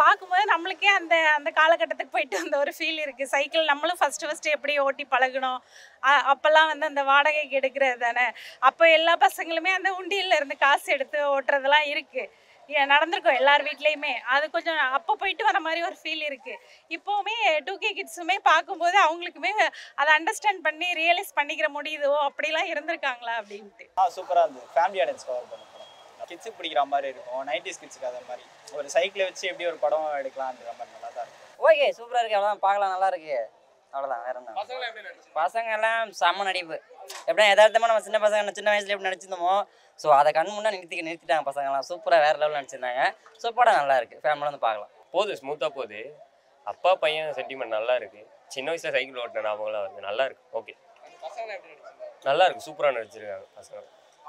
பார்க்கும்போது நம்மளுக்கே அந்த அந்த காலகட்டத்துக்கு போயிட்டு வந்த ஒரு ஃபீல் இருக்குது சைக்கிள் நம்மளும் ஃபஸ்ட்டு ஃபஸ்ட்டு எப்படி ஓட்டி பழகணும் அ- அப்போல்லாம் வந்து அந்த வாடகைக்கு எடுக்கிறது தானே அப்போ எல்லா பசங்களுமே அந்த உண்டியல்ல இருந்து காசு எடுத்து ஓட்டுறதெல்லாம் இருக்குது ஏன் நடந்திருக்கும் எல்லார் வீட்லேயுமே அது கொஞ்சம் அப்போ போயிட்டு வர மாதிரி ஒரு ஃபீல் இருக்குது இப்போவுமே டூ கே கிட்ஸுமே பார்க்கும்போது அவங்களுக்குமே அதை அண்டர்ஸ்டாண்ட் பண்ணி ரியலைஸ் பண்ணிக்கிற முடியுதோ அப்படிலாம் இருந்திருக்காங்களா அப்படின்ட்டு ஆ சூப்பராக இருந்தது ஃபேமிலி ஆடியன்ஸ் கவர் பண்ண படம் கிட்ஸுக்கு பிடிக்கிற மாதிரி இருக்கும் நைன்டிஸ் கிட்ஸுக்கு அந்த மாதிரி ஒரு சைக்கிளை வச்சு எப்படி ஒரு படம் எடுக்கலான்ற மாதிரி நல்லா தான் இருக்கும் ஓகே சூப்பராக இருக்கு அவ்வளோதான் பார்க்கலாம் நல்லா இருக்கு அவ்வளோதான் வேற என்ன பசங்க எல்லாம் செம்ம நடிப்பு எப்படின்னா யதார்த்தமாக நம்ம சின்ன பசங்க சின்ன வயசுல எப்படி நடிச்சிருந்தோமோ ஸோ அதை கண் முன்னே நிறுத்தி நிறுத்திட்டாங்க பசங்கலாம் சூப்பராக வேற லெவலில் நடிச்சிருந்தாங்க ஸோ படம் நல்லா இருக்கு ஃபேமிலியில் வந்து பார்க்கலாம் போகுது ஸ்மூத்தாக போகுது அப்பா பையன் சென்டிமெண்ட் நல்லா இருக்கு சின்ன வயசுல சைக்கிள் ஓட்டின ஞாபகம்லாம் வருது நல்லா இருக்கு ஓகே நல்லா இருக்கு சூப்பராக நடிச்சிருக்காங்க பசங்க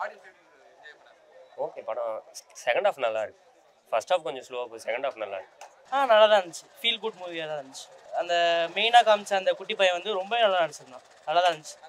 ஓகே படம் செகண்ட் ஹாஃப் நல்லா இருக்கு ஃபர்ஸ்ட் ஹாஃப் கொஞ்சம் ஸ்லோவாக போகுது செகண்ட் ஹாஃப் நல்லா இருக்கு ஆ நல்லா தான் இருந்துச்சு ஃபீல் குட் மூவியாக தான் இருந்துச்சு அந்த மெயினாக காமிச்ச அந்த குட்டி பையன் வந்து ரொம்ப நல்லா நடிச்சிருந்தான் நல்லா தான் இருந்துச்சு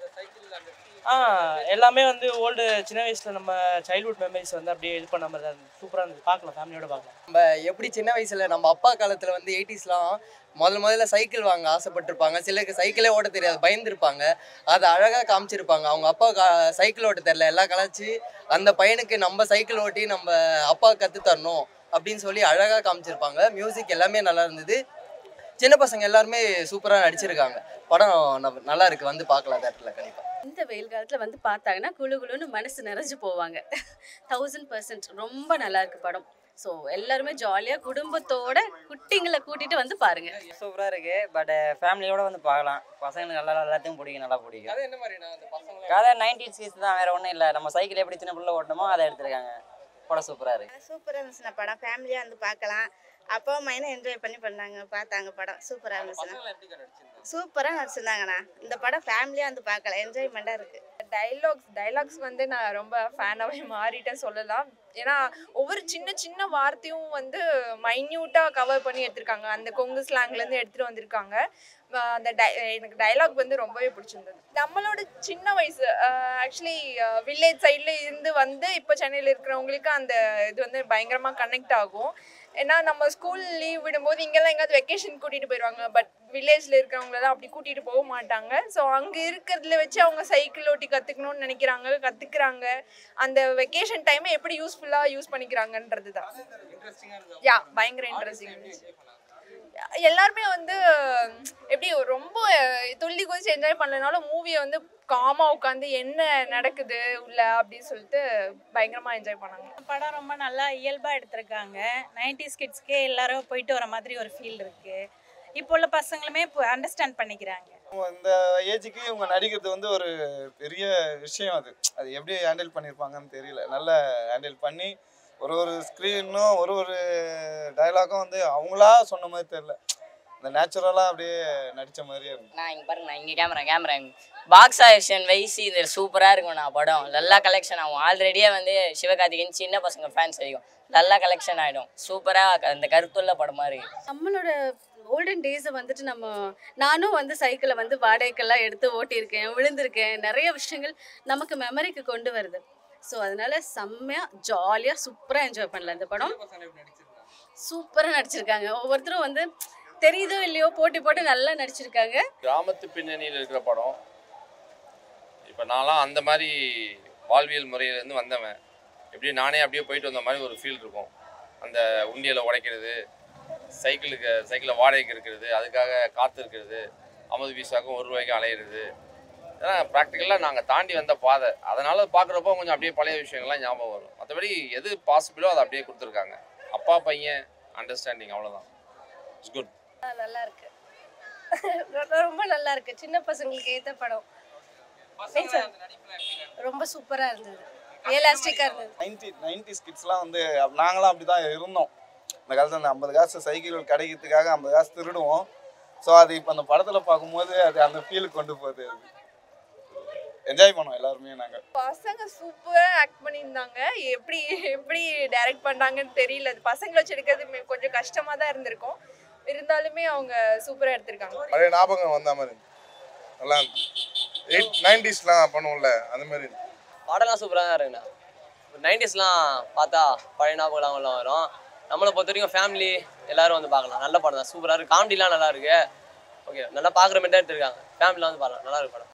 ஆ எல்லாமே வந்து ஓல்டு சின்ன வயசில் நம்ம சைல்ட்ஹுட் மெமரிஸ் வந்து அப்படியே இது பண்ண மாதிரி தான் இருந்துச்சு சூப்பராக இருந்துச்சு பார்க்கலாம் ஃபேமிலியோட பார்க்கலாம் நம்ம எப்படி சின்ன வயசுல நம்ம அப்பா காலத்துல வந்து எயிட்டிஸ்லாம் முதல் முதல்ல சைக்கிள் வாங்க ஆசைப்பட்டிருப்பாங்க சிலருக்கு சைக்கிளே ஓட்ட தெரியாது பயந்துருப்பாங்க அதை அழகாக காமிச்சிருப்பாங்க அவங்க அப்பா கா சைக்கிள் ஓட்ட தெரில எல்லாம் கலாச்சு அந்த பையனுக்கு நம்ம சைக்கிள் ஓட்டி நம்ம அப்பா கற்று தரணும் அப்படின்னு சொல்லி அழகாக காமிச்சிருப்பாங்க மியூசிக் எல்லாமே நல்லா இருந்தது சின்ன பசங்க எல்லாருமே சூப்பராக நடிச்சிருக்காங்க படம் ந- நல்லா இருக்கு வந்து பார்க்கலாம் தேட்டரில் கண்டிப்பாக இந்த வெயில் காலத்தில் வந்து பார்த்தாங்கன்னா குளு குளுன்னு மனசு நிறைஞ்சு போவாங்க தௌசண்ட் பர்சன்ட் ரொம்ப நல்லா இருக்கு படம் ஸோ எல்லாருமே ஜாலியாக குடும்பத்தோட குட்டிங்களை கூட்டிட்டு வந்து பாருங்க சூப்பராக இருக்கு பட் ஃபேமிலியோட வந்து பார்க்கலாம் பசங்களுக்கு நல்லா எல்லாத்தையும் பிடிக்கும் நல்லா பிடிக்கும் கதை நைன்டி சீஸ் தான் வேற ஒன்றும் இல்லை நம்ம சைக்கிள் எப்படி சின்ன பிள்ளை ஓட்டணுமோ அதை எடுத்திருக்காங்க படம் சூப்பராக இருக்கு சூப்பராக இருந்துச்சுண்ணா படம் ஃபேமிலியாக வந்து பார்க்கலாம் அப்பா மைனும் என்ஜாய் பண்ணி பண்ணாங்க பார்த்தாங்க படம் சூப்பராக இருந்துச்சுண்ணா சூப்பராக நடிச்சிருந்தாங்கண்ணா இந்த படம் ஃபேமிலியாக வந்து பார்க்கலாம் என்ஜாய்மெண்ட்டாக இருக்குது டைலாக்ஸ் டைலாக்ஸ் வந்து நான் ரொம்ப ஃபேனாகவே மாறிட்டேன் சொல்லலாம் ஏன்னா ஒவ்வொரு சின்ன சின்ன வார்த்தையும் வந்து மைன்யூட்டாக கவர் பண்ணி எடுத்திருக்காங்க அந்த கொங்கு ஸ்லாங்லேருந்து எடுத்துகிட்டு வந்திருக்காங்க அஹ் அந்த டை எனக்கு டைலாக் வந்து ரொம்பவே பிடிச்சிருந்தது நம்மளோட சின்ன வயசு ஆக்சுவலி வில்லேஜ் சைடில் இருந்து வந்து இப்போ சென்னையில் இருக்கிறவங்களுக்கு அந்த இது வந்து பயங்கரமாக கனெக்ட் ஆகும் ஏன்னா நம்ம ஸ்கூல் லீவ் விடும்போது இங்கெல்லாம் எங்கேயாவது வெக்கேஷன் கூட்டிகிட்டு போயிடுவாங்க பட் வில்லேஜில் இருக்கிறவங்களெல்லாம் அப்படி கூட்டிகிட்டு போக மாட்டாங்க ஸோ அங்கே இருக்கிறதுல வச்சு அவங்க சைக்கிள் ஓட்டி கற்றுக்கணும்னு நினைக்கிறாங்க கற்றுக்குறாங்க அந்த வெக்கேஷன் டைமை எப்படி யூஸ்ஃபுல்லாக யூஸ் பண்ணிக்கிறாங்கன்றது தான் யா பயங்கர இன்ட்ரெஸ்டிங் இருந்துச்சு எல்லாருமே வந்து எப்படி ரொம்ப துள்ளி குதிச்சு என்ஜாய் பண்ணலனாலும் மூவியை வந்து காமா உட்காந்து என்ன நடக்குது உள்ள அப்படின்னு சொல்லிட்டு பயங்கரமா என்ஜாய் பண்ணாங்க படம் ரொம்ப நல்லா இயல்பாக எடுத்திருக்காங்க நைன்டிஸ் கிட்ஸ்க்கே எல்லாரும் போயிட்டு வர மாதிரி ஒரு ஃபீல் இருக்குது இப்போ உள்ள பசங்களுமே இப்போ அண்டர்ஸ்டாண்ட் பண்ணிக்கிறாங்க இந்த ஏஜுக்கு இவங்க நடிக்கிறது வந்து ஒரு பெரிய விஷயம் அது அது எப்படி ஹேண்டில் பண்ணியிருப்பாங்கன்னு தெரியல நல்லா ஹேண்டில் பண்ணி ஒரு ஒரு ஸ்க்ரீனும் ஒரு ஒரு டயலாகும் வந்து அவங்களா சொன்ன மாதிரி தெரியல இந்த நேச்சுரலாக அப்படியே நடித்த மாதிரியே இருக்கு நான் இங்கே பாருங்க நான் இங்கே camera camera box action wise இது சூப்பராக இருக்கும் நான் படம் நல்லா கலெக்ஷன் ஆகும் ஆல்ரெடியே வந்து சிவகார்த்திகேயன் சின்ன பசங்க ஃபேன்ஸ் அதிகம் நல்லா கலெக்ஷன் ஆகிடும் சூப்பராக அந்த கருத்துள்ள படமா இருக்கு நம்மளோட ஓல்டன் டேஸை வந்துட்டு நம்ம நானும் வந்து சைக்கிளை வந்து வாடகைக்கெல்லாம் எடுத்து ஓட்டியிருக்கேன் விழுந்திருக்கேன் நிறைய விஷயங்கள் நமக்கு மெமரிக்கு கொண்டு வருது ஸோ அதனால செம்மையாக ஜாலியாக சூப்பராக என்ஜாய் பண்ணலாம் இந்த படம் சூப்பராக நடிச்சிருக்காங்க ஒவ்வொருத்தரும் வந்து தெரியுதோ இல்லையோ போட்டி போட்டு நல்லா நடிச்சிருக்காங்க கிராமத்து பின்னணியில் இருக்கிற படம் இப்போ நான்லாம் அந்த மாதிரி வாழ்வியல் முறையிலேருந்து வந்தவன் எப்படி நானே அப்படியே போயிட்டு வந்த மாதிரி ஒரு ஃபீல் இருக்கும் அந்த உண்டியலை உடைக்கிறது சைக்கிளுக்கு சைக்கிளை வாடகைக்கு இருக்கிறது அதுக்காக காத்து இருக்கிறது ஐம்பது பைசாக்கும் ஒரு ரூபாய்க்கும் அலையிறது இதெல்லாம் ப்ராக்டிக்கலாக நாங்கள் தாண்டி வந்த பாதை அதனால் பார்க்குறப்போ கொஞ்சம் அப்படியே பழைய விஷயங்கள்லாம் ஞாபகம் வரும் மற்றபடி எது பாசிபிளோ அதை அப்படியே கொடுத்துருக்காங்க அப்பா பையன் அண்டர்ஸ்டாண்டிங் அவ்வளோதான் இட்ஸ் குட் நல்லா இருக்கு ரொம்ப நல்லா இருக்கு சின்ன பசங்களுக்கு ஏத்த படம் ரொம்ப சூப்பரா இருந்தது ரியலாஸ்டிக்கா இருந்தது நைன்டி நைன்டிஸ் கிட்ஸ்லாம் வந்து அப்ப நாங்களாம் அப்படி தான் இருந்தோம் அந்த காலத்தில் அந்த ஐம்பது காசு சைக்கிள் கிடைக்கிறதுக்காக ஐம்பது காசு திருடுவோம் ஸோ அது இப்போ அந்த படத்தில் பார்க்கும்போது அது அந்த ஃபீலுக்கு கொண்டு போகுது அது என்ஜாய் பண்ணோம் எல்லாருமே நாங்கள் பசங்க சூப்பரா ஆக்ட் பண்ணியிருந்தாங்க எப்படி எப்படி டைரக்ட் பண்ணாங்கன்னு தெரியல அது பசங்களை வச்சு எடுக்கிறது மே- கொஞ்சம் கஷ்டமா தான் இருந்திருக்கும் இருந்தாலுமே அவங்க சூப்பரா எடுத்திருக்காங்க பழைய ஞாபகம் வந்த மாதிரி இருந்துச்சு. நல்லா இருந்துச்சு எயிட் நைன்டிஸ்லாம் பண்ணுவோம்ல அந்த மாதிரி இருந்துச்சு. பாடலாம் சூப்பராக தான் இருக்குண்ணா நைன்டிஸ்லாம் பார்த்தா பழைய ஞாபகம்லாம் உள்ள வரும் நம்மளை பொறுத்த வரைக்கும் ஃபேமிலி எல்லாரும் வந்து பார்க்கலாம் நல்ல படம் தான் சூப்பராக இருக்குது காமெடிலாம் நல்லா இருக்கு ஓகே நல்லா பார்க்குற மாதிரி தான் எடுத்திருக்காங்க ஃபேமிலிலாம் வந்து பார்க்கலாம் நல்லா இருக்கு படம்